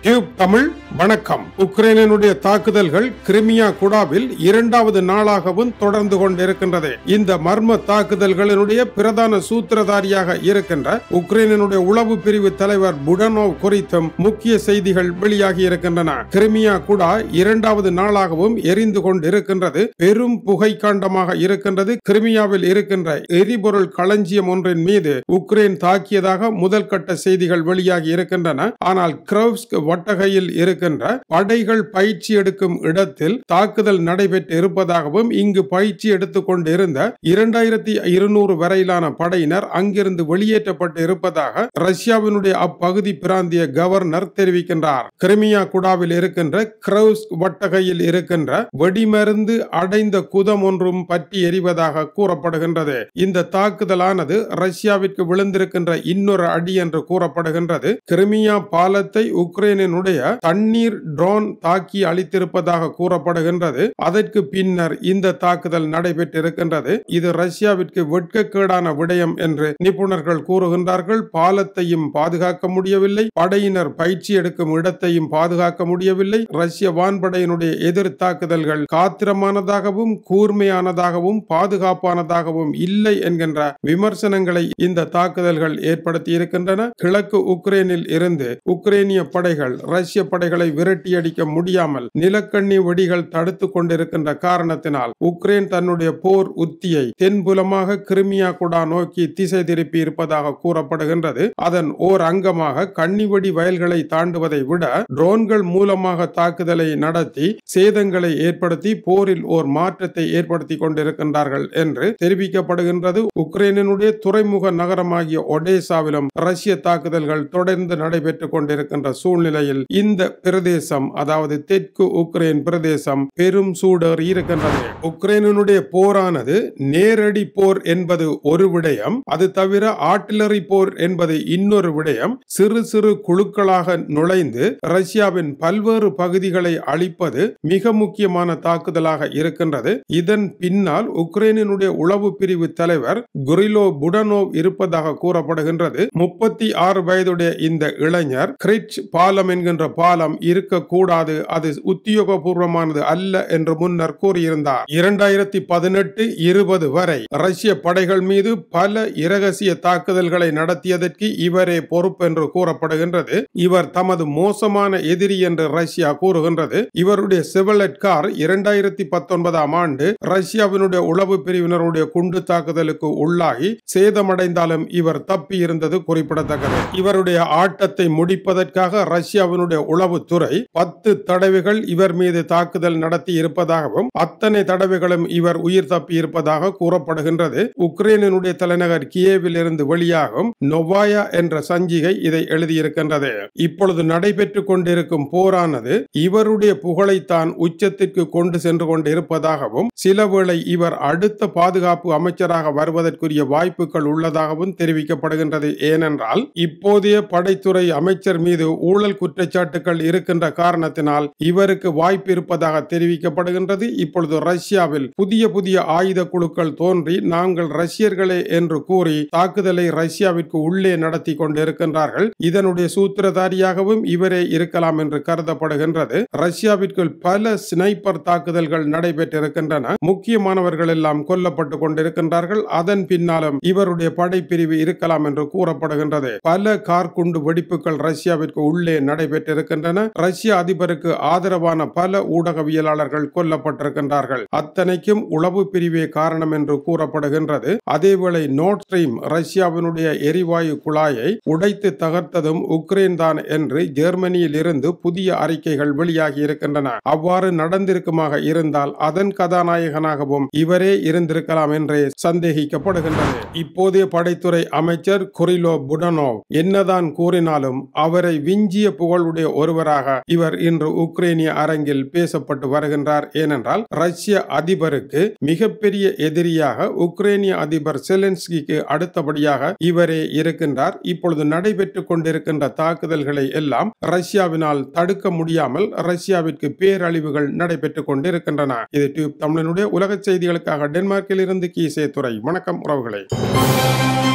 tube Tamil வணக்கம் உக்ரைனினுடைய தாக்குதல்கள் கிரிமியா குடாவில் இரண்டாவது நாளாகவும் தொடர்ந்து கொண்டிருக்கின்றது இந்த மர்ம தாக்குதல்களினுடைய பிரதான சூத்திரதாரியாக இருக்கின்ற உக்ரைனினுடைய உளவு பிரிவு தலைவர் புடனோவ் குறித்தும் முக்கிய செய்திகள் வெளியாகி இருக்கின்றன கிரிமியா குடா இரண்டாவது நாளாகவும் எரிந்து கொண்டிருக்கின்றது பெரும் புகை காண்டமாக இருக்கின்றது கிரிமியாவில் இருக்கின்ற எரிபொருள் களஞ்சியம் ஒன்றின் மீது உக்ரைன் தாக்கியதாக முதல் கட்ட செய்திகள் வெளியாகி இருக்கின்றன ஆனால் கிரவ்ஸ்க் வட்டகையில் இருக்கின்ற படைகள் பயிற்சி எடுக்கும் இடத்தில் தாக்குதல் நடைபெற்று இருப்பதாகவும் இங்கு பயிற்சி எடுத்துக் கொண்டிருந்த இரண்டாயிரத்தி இருநூறு வரையிலான படையினர் அங்கிருந்து வெளியேற்றப்பட்டு இருப்பதாக ரஷ்யாவினுடைய அப்பகுதி பிராந்திய கவர்னர் தெரிவிக்கின்றார் கிரிமியா குடாவில் இருக்கின்ற கிரவ்ஸ்க் வட்டகையில் இருக்கின்ற வெடிமருந்து அடைந்த குதம் ஒன்றும் பற்றி எரிவதாக கூறப்படுகின்றது இந்த தாக்குதலானது ரஷ்யாவிற்கு விழுந்திருக்கின்ற இன்னொரு அடி என்று கூறப்படுகின்றது கிரிமியா பாலத்தை உக்ரைனினுடைய தண்ணீர் ட்ரோன் தாக்கி அழித்திருப்பதாக கூறப்படுகின்றது அதற்கு பின்னர் இந்த தாக்குதல் நடைபெற்றிருக்கின்றது இது ரஷ்யாவிற்கு வெட்கக்கேடான விடயம் என்று நிபுணர்கள் கூறுகின்றார்கள் பாலத்தையும் பாதுகாக்க முடியவில்லை படையினர் பயிற்சி எடுக்கும் இடத்தையும் பாதுகாக்க முடியவில்லை ரஷ்ய வான்படையினுடைய எதிர் தாக்குதல்கள் காத்திரமானதாகவும் கூர்மையானதாகவும் பாதுகாப்பானதாகவும் இல்லை என்கின்ற விமர்சனங்களை இந்த தாக்குதல்கள் ஏற்படுத்தி இருக்கின்றன கிழக்கு உக்ரைனில் இருந்து உக்ரைனிய படைகள் ரஷ்ய படைகளை விரட்டியடிக்க முடியாமல் நிலக்கண்ணி வெடிகள் தடுத்துக் கொண்டிருக்கின்ற காரணத்தினால் உக்ரைன் தன்னுடைய போர் உத்தியை தென்புலமாக கிரிமியா குடா நோக்கி திசை திருப்பி இருப்பதாக கூறப்படுகின்றது அதன் ஓர் அங்கமாக கன்னிவெடி வயல்களை தாண்டுவதை விட ட்ரோன்கள் மூலமாக தாக்குதலை நடத்தி சேதங்களை ஏற்படுத்தி போரில் ஓர் மாற்றத்தை ஏற்படுத்தி கொண்டிருக்கின்றார்கள் என்று தெரிவிக்கப்படுகின்றது உக்ரைனினுடைய துறைமுக நகரமாகிய ஒடேசாவிலும் ரஷ்ய தாக்குதல்கள் தொடர்ந்து நடைபெற்றுக் கொண்டிருக்கின்ற சூழ்நிலையில் இந்த பிரதேசம் அதாவது தெற்கு உக்ரைன் பிரதேசம் பெரும் சூடேறி இருக்கின்றது உக்ரைனுடைய போரானது நேரடி போர் என்பது ஒரு விடயம் அது தவிர ஆர்டிலரி போர் என்பது இன்னொரு விடயம் சிறு சிறு குழுக்களாக நுழைந்து ரஷ்யாவின் பல்வேறு பகுதிகளை அழிப்பது மிக முக்கியமான தாக்குதலாக இருக்கின்றது இதன் பின்னால் உக்ரைனினுடைய உளவு பிரிவு தலைவர் குரிலோ புடனோவ் இருப்பதாக கூறப்படுகின்றது முப்பத்தி ஆறு வயதுடைய இந்த இளைஞர் கிரிச் பாலம் என்கின்ற பாலம் இருக்கக்கூடாது அது உத்தியோகபூர்வமானது அல்ல என்று முன்னர் கூறியிருந்தார் இரண்டாயிரத்தி பதினெட்டு இருபது வரை ரஷ்ய படைகள் மீது பல இரகசிய தாக்குதல்களை நடத்தியதற்கு இவரே பொறுப்பு என்று கூறப்படுகின்றது இவர் தமது மோசமான எதிரி என்று ரஷ்யா கூறுகின்றது இவருடைய செவலட் கார் இரண்டாயிரத்தி பத்தொன்பதாம் ஆண்டு ரஷ்யாவினுடைய உளவு பிரிவினருடைய குண்டு தாக்குதலுக்கு உள்ளாகி சேதமடைந்தாலும் இவர் தப்பி இருந்தது குறிப்பிடத்தக்கது இவருடைய ஆட்டத்தை முடிப்பதற்காக ரஷ்யாவினுடைய உளவுத்துறை பத்து தடவைகள் இவர் மீது தாக்குதல் நடத்தி இருப்பதாகவும் அத்தனை தடவைகளும் இவர் உயிர் தப்பி இருப்பதாக கூறப்படுகின்றது உக்ரைனினுடைய தலைநகர் கியேவில் இருந்து வெளியாகும் நொவாயா என்ற சஞ்சிகை இதை எழுதியிருக்கின்றது இப்பொழுது நடைபெற்றுக் கொண்டிருக்கும் போரானது இவருடைய புகழைத்தான் உச்சத்திற்கு கொண்டு சென்று கொண்டிருப்பதாகவும் சில வேளை இவர் அடுத்த பாதுகாப்பு அமைச்சராக வருவதற்குரிய வாய்ப்புகள் உள்ளதாகவும் தெரிவிக்கப்படுகின்றது ஏனென்றால் இப்போதைய படைத்துறை அமைச்சர் மீது ஊழல் குற்றச்சாட்டுகள் இருக்கின்ற காரணத்தினால் இவருக்கு வாய்ப்பு இருப்பதாக தெரிவிக்கப்படுகின்றது இப்பொழுது ரஷ்யாவில் புதிய புதிய ஆயுத குழுக்கள் தோன்றி நாங்கள் ரஷ்யர்களே என்று கூறி தாக்குதலை ரஷ்யாவிற்கு உள்ளே நடத்தி கொண்டிருக்கின்றார்கள் இதனுடைய சூத்திரதாரியாகவும் இவரே இருக்கலாம் என்று கருதப்படுகின்றது ரஷ்யாவிற்குள் பல ஸ்னைப்பர் தாக்குதல்கள் நடைபெற்றிருக்கின்றன முக்கியமானவர்கள் எல்லாம் கொல்லப்பட்டு கொண்டிருக்கின்றார்கள் அதன் பின்னாலும் இவருடைய படைப்பிரிவு இருக்கலாம் என்று கூறப்படுகின்றது பல கார்குண்டு வெடிப்புகள் ரஷ்யாவிற்கு உள்ளே நடைபெற்றிருக்கின்றன ரஷ்ய அதிபருக்கு ஆதரவான பல ஊடகவியலாளர்கள் கொல்லப்பட்டிருக்கின்றார்கள் அத்தனைக்கும் உளவு பிரிவே காரணம் என்று கூறப்படுகின்றது அதேவேளை நோட் ஸ்ட்ரீம் ரஷ்யாவினுடைய எரிவாயு குழாயை உடைத்து தகர்த்ததும் உக்ரைன் தான் என்று ஜெர்மனியில் இருந்து புதிய அறிக்கைகள் வெளியாகி இருக்கின்றன அவ்வாறு நடந்திருக்குமாக இருந்தால் அதன் கதாநாயகனாகவும் இவரே இருந்திருக்கலாம் என்றே சந்தேகிக்கப்படுகின்றது இப்போதைய படைத்துறை அமைச்சர் குரிலோ புடனோவ் என்னதான் கூறினாலும் அவரை விஞ்சிய புகழுடைய ஒருவராக இவர் இன்று உக்ரைனிய அரங்கில் பேசப்பட்டு வருகின்றார் ஏனென்றால் ரஷ்ய அதிபருக்கு மிகப்பெரிய எதிரியாக உக்ரைனிய அதிபர் செலன்ஸ்கிக்கு அடுத்தபடியாக இவரே இருக்கின்றார் இப்பொழுது நடைபெற்றுக் கொண்டிருக்கின்ற தாக்குதல்களை எல்லாம் ரஷ்யாவினால் தடுக்க முடியாமல் ரஷ்யாவிற்கு பேரழிவுகள் நடைபெற்றுக் கொண்டிருக்கின்றன இது டியூப் தமிழனுடைய உலக செய்திகளுக்காக டென்மார்க்கில் இருந்து கீசே துறை வணக்கம் உறவுகளை